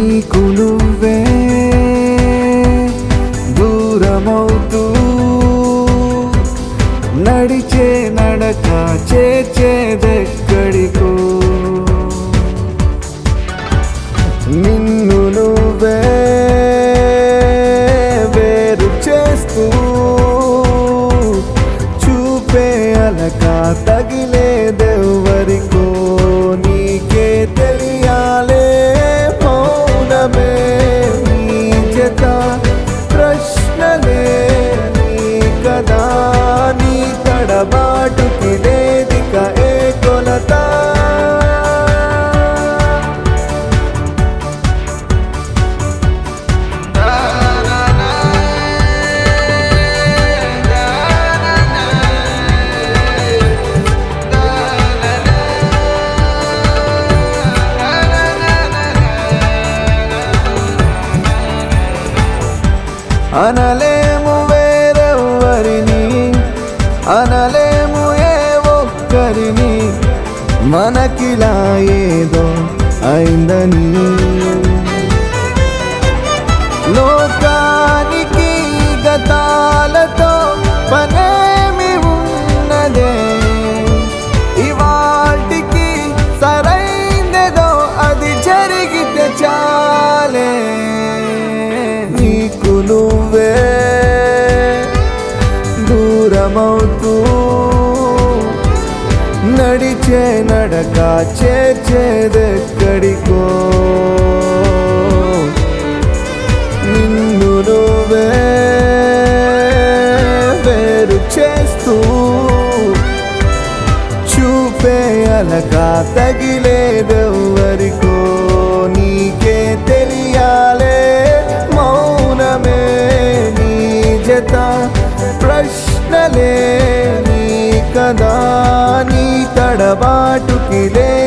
నీకు నువ్వే దూరమవుతూ నడిచే నడక చేచేదెక్కడికో నిన్ను నువ్వే వేరు చేస్తూ చూపే అలక తగిలేదెవ్వరికో నీకే తెలియాలే మౌనమే నీ జత ప్రశ్నలే నీ కదా నీ తడబాటుకి వేదిక ఏ కొలత అనలేము వేరెవ్వరిని అనలేము ఏ ఒక్కరిని మనకిలా ఏదో అయిందని లోకానికి గతాలతో పనేమి ఉన్నదే ఇవాటికి సరైందేదో అది జరిగితే చాలే నీకు నువ్వే దూరమవుతూ నడిచే నడక చేర్చేదెక్కడికో నిన్ను నువ్వే వేరు చేస్తూ చూపే అలక తగిలేదెవ్వరికో నీకే తెలియాలే మౌనమే నీ జత ప్రశ్నలే నీ కదా నీ తడబాటుకి లే